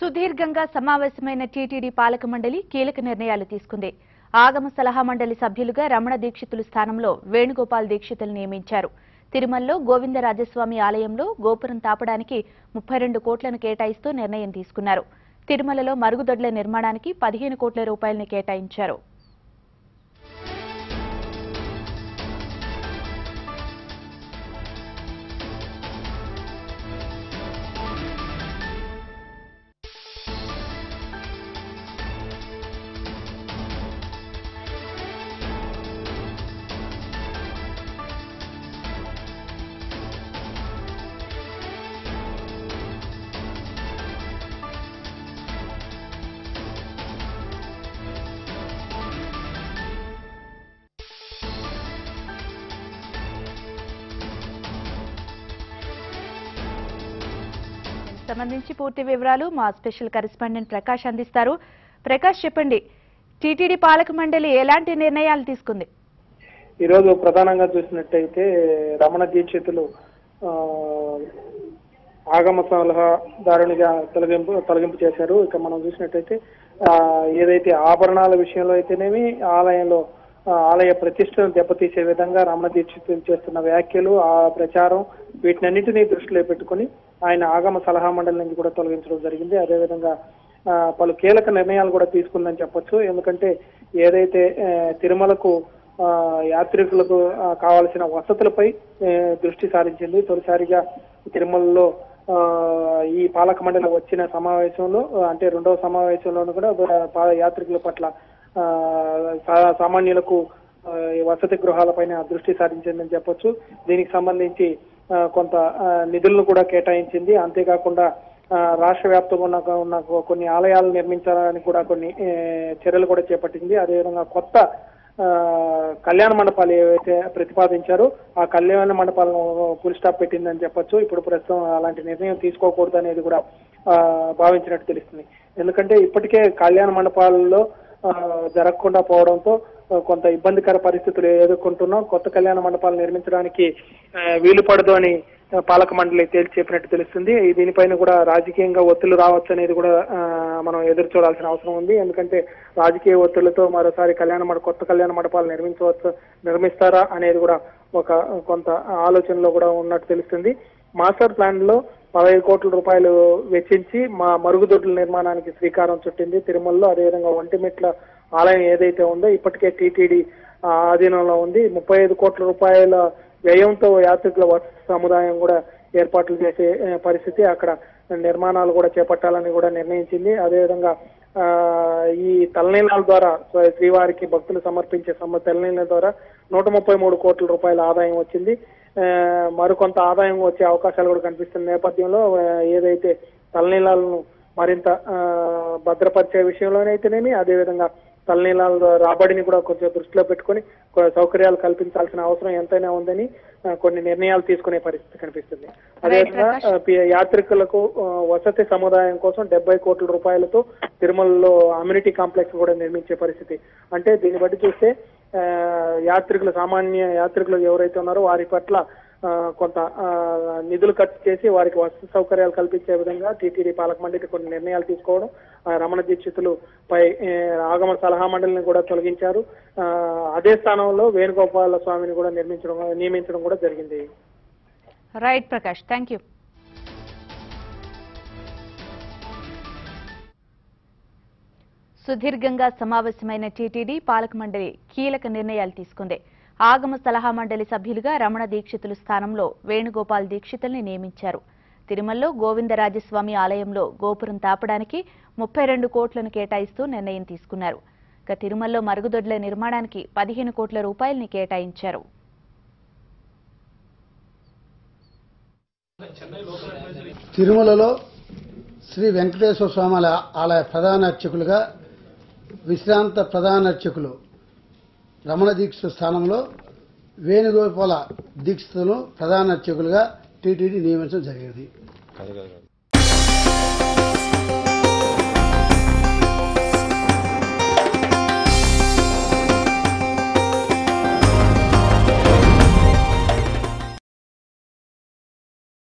సుదీర్ఘంగా సమావేశమైన టీటీడీ పాలక మండలి కీలక నిర్ణయాలు తీసుకుంది ఆగమ సలహా మండలి సభ్యులుగా రమణ దీక్షితులు స్థానంలో వేణుగోపాల్ దీక్షితులు నియమించారు తిరుమలలో గోవిందరాజస్వామి ఆలయంలో గోపురం తాపడానికి ముప్పై రెండు కోట్లను కేటాయిస్తూ నిర్ణయం తీసుకున్నారు తిరుమలలో మరుగుదొడ్ల నిర్మాణానికి పదిహేను కోట్ల రూపాయలను కేటాయించారు దీనికి సంబంధించి పూర్తి వివరాలు మా స్పెషల్ కరెస్పాండెంట్ ప్రకాష్ అందిస్తారు ప్రకాష్ చెప్పండి టీటీడీ పాలక మండలి ఎలాంటి నిర్ణయాలు తీసుకుంది ఈరోజు ప్రధానంగా చూసినట్టయితే రమణ దీక్షితులు ఆ, ఆగమ సలహాదారునిగా తొలగింపు తొలగింపు చేశారు ఇక మనం చూసినట్టయితే ఆ, ఏదైతే ఆభరణాల విషయంలో అయితేనేమి ఆలయంలో ఆ, ఆలయ ప్రతిష్టను దెబ్బతీసే విధంగా రమణ దీక్షితులు చేస్తున్న వ్యాఖ్యలు ఆ ప్రచారం వీటినన్నింటినీ దృష్టిలో పెట్టుకొని ఆయన ఆగమ సలహా మండలి నుంచి కూడా తొలగించడం జరిగింది అదేవిధంగా ఆ, పలు కీలక నిర్ణయాలు కూడా తీసుకుందని చెప్పొచ్చు ఎందుకంటే ఏదైతే ఆ, తిరుమలకు ఆ, యాత్రికులకు ఆ, కావాల్సిన వసతులపై ఆ, దృష్టి సారించింది తొలిసారిగా తిరుమలలో ఆ, ఈ పాలక మండలి వచ్చిన సమావేశంలో ఆ, అంటే రెండవ సమావేశంలోనూ కూడా ఆ, పా- యాత్రికుల పట్ల ఆ, సా- సామాన్యులకు ఆ, ఈ వసతి గృహాలపైన దృష్టి సారించిందని చెప్పొచ్చు దీనికి సంబంధించి ఆ, కొంత ఆ, నిధులను కూడా కేటాయించింది అంతేకాకుండా ఆ, రాష్ట్ర వ్యాప్తంగా ఉన్న ఉన్న కొన్ని ఆలయాలు నిర్మించడానికి కూడా కొన్ని ఏ, చర్యలు కూడా చేపట్టింది అదేవిధంగా కొత్త ఆ, కళ్యాణ మండపాలు ఏవైతే ప్రతిపాదించారో ఆ కళ్యాణ మండపాలను ఫుల్ స్టాప్ పెట్టిందని చెప్పొచ్చు ఇప్పుడు ప్రస్తుతం అలాంటి నిర్ణయం తీసుకోకూడదు అనేది కూడా ఆ, భావించినట్టు తెలుస్తుంది ఎందుకంటే ఇప్పటికే కళ్యాణ మండపాలలో ఆ, జరగకుండా పోవడంతో ఆ, కొంత ఇబ్బందికర పరిస్థితులు ఎదుర్కొంటున్నాం కొత్త కళ్యాణ మండపాలు నిర్మించడానికి ఆ, వీలు పడదు అని ఆ, పాలక మండలి తేల్చి చెప్పినట్టు తెలుస్తుంది ఈ దీనిపైన కూడా రాజకీయంగా ఒత్తిళ్లు రావచ్చు అనేది కూడా ఆ, మనం ఎదురు చూడాల్సిన అవసరం ఉంది ఎందుకంటే రాజకీయ ఒత్తిళ్లతో మరోసారి కళ్యాణ మండ కొత్త కళ్యాణ మండపాలు నిర్మించవచ్చు నిర్మిస్తారా అనేది కూడా ఒక కొంత ఆలోచనలో కూడా ఉన్నట్టు తెలుస్తుంది మాస్టర్ ప్లాన్ లో పదహైదు కోట్ల రూపాయలు వెచ్చించి మా మరుగుదొడ్ల నిర్మాణానికి శ్రీకారం చుట్టింది తిరుమలలో అదేవిధంగా ఒంటిమిట్ల ఆలయం ఏదైతే ఉందో ఇప్పటికే టీటీడీ ఆధీనంలో ఉంది ముప్పై ఐదు కోట్ల రూపాయల వ్యయంతో యాత్రికుల వసతి సముదాయం కూడా ఏర్పాట్లు చేసే ఏ, పరిస్థితి అక్కడ నిర్మాణాలు కూడా చేపట్టాలని కూడా నిర్ణయించింది అదేవిధంగా ఆ, ఈ తలనీలాల ద్వారా స్వ- శ్రీవారికి భక్తులు సమర్పించే సమ తలనీల ద్వారా నూట ముప్పై మూడు కోట్ల రూపాయల ఆదాయం వచ్చింది ఆ, మరికొంత ఆదాయం వచ్చే అవకాశాలు కూడా కనిపిస్తున్న నేపథ్యంలో ఆ, ఏదైతే తలనీలాలను మరింత ఆ, భద్రపరిచే విషయంలోనైతేనేమి అదేవిధంగా తలనీలాల రాబడిని కూడా కొంచెం దృష్టిలో పెట్టుకొని కొ- సౌకర్యాలు కల్పించాల్సిన అవసరం ఎంతైనా ఉందని ఆ, కొన్ని నిర్ణయాలు తీసుకునే పరిస్థితి కనిపిస్తుంది అదేవిధంగా ఆ, పి- యాత్రికులకు ఆ, వసతి సముదాయం కోసం డెబ్బై కోట్ల రూపాయలతో తిరుమలలో అమ్యూనిటీ కాంప్లెక్స్ కూడా నిర్మించే పరిస్థితి అంటే దీన్ని బట్టి చూస్తే ఆ, యాత్రికులు సామాన్య యాత్రికులు ఎవరైతే ఉన్నారో వారి పట్ల ఆ, కొంత ఆ, నిధులు ఖర్చు చేసి వారికి వసతి సౌకర్యాలు కల్పించే విధంగా టీటీడీ పాలక మండలి కొన్ని నిర్ణయాలు తీసుకోవడం ఆ, రమణ దీక్షితులు పై ఏ, ఆగమ సలహా మండలిని కూడా తొలగించారు ఆ, అదే స్థానంలో వేణుగోపాల స్వామిని కూడా నిర్మించడం నియమించడం కూడా జరిగింది రైట్ ప్రకాష్ థ్యాంక్ యూ సుదీర్ఘంగా సమావేశమైన టీటీడీ పాలక మండలి కీలక నిర్ణయాలు తీసుకుంది ఆగమ సలహా మండలి సభ్యులుగా రమణ దీక్షితులు స్థానంలో వేణుగోపాల్ దీక్షితుల్ని నియమించారు తిరుమలలో గోవిందరాజస్వామి ఆలయంలో గోపురం తాపడానికి ముప్పై రెండు కోట్లను కేటాయిస్తూ నిర్ణయం తీసుకున్నారు ఇక తిరుమలలో మరుగుదొడ్ల నిర్మాణానికి పదిహేను కోట్ల రూపాయల్ని కేటాయించారు తిరుమలలో శ్రీ వెంకటేశ్వర స్వామి ఆలయ ప్రధాన అర్చకులుగా విశ్రాంత ప్రధాన అర్చకులు రమణ దీక్షిత స్థానంలో వేణుగోపాల దీక్షితులను ప్రధాన అర్చకులుగా టీటీడీ నియమించడం జరిగింది కాదు కాదు కాదు